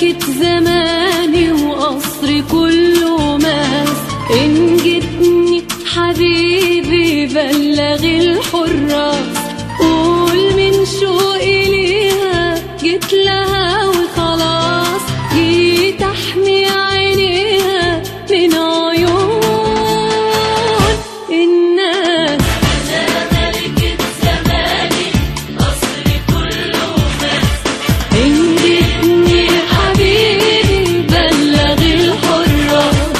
ملكة زماني وقصري كله ماس إن جتني حبيبي بلغ الحراس قول من شوقي ليها جيت لها وخلاص جيت أحمي عينيها من عيون الناس إن جتني حبيبي بلغ الحراس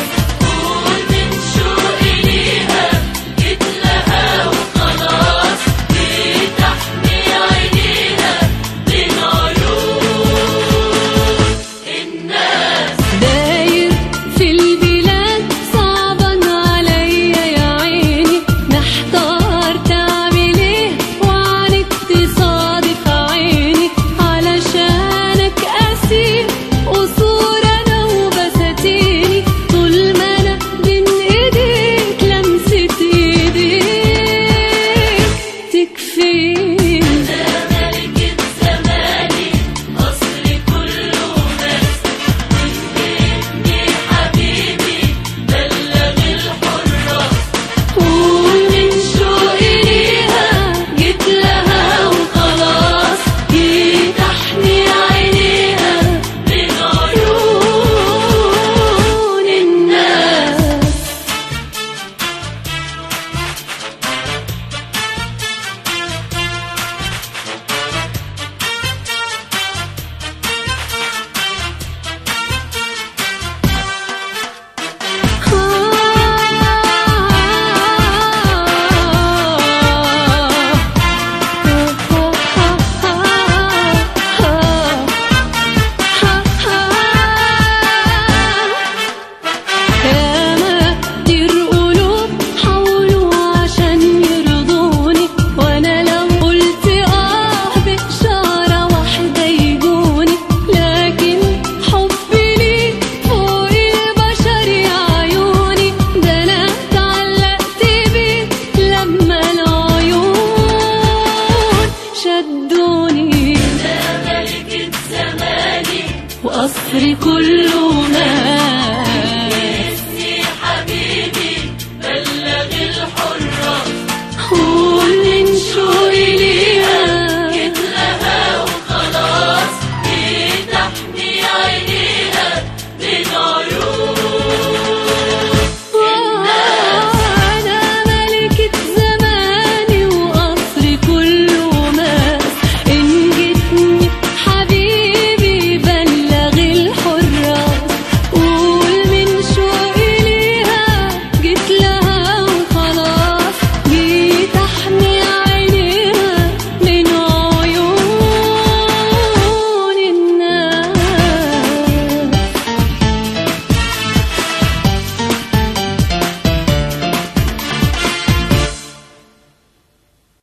داير في البلاد صعبا عليا يا عيني محتار تعمل ايه وعنك تصادف عيني علشانك اسير قصور انا وبساتيني طول ما انا بين ايديك لمسة ايديك تكفيني قول من شوقي ليها جيت لها وخلاص جيت احمي عينيها من عيون الناس ياما كتير قلوب حاولوا عشان يرضوني وانا لو قلت اه بإشارة واحدة يجوني لكن حبي ليك فوق البشر يا عيوني ده انا اتعلقت بيك لما العيون شدوني وقصري كله مات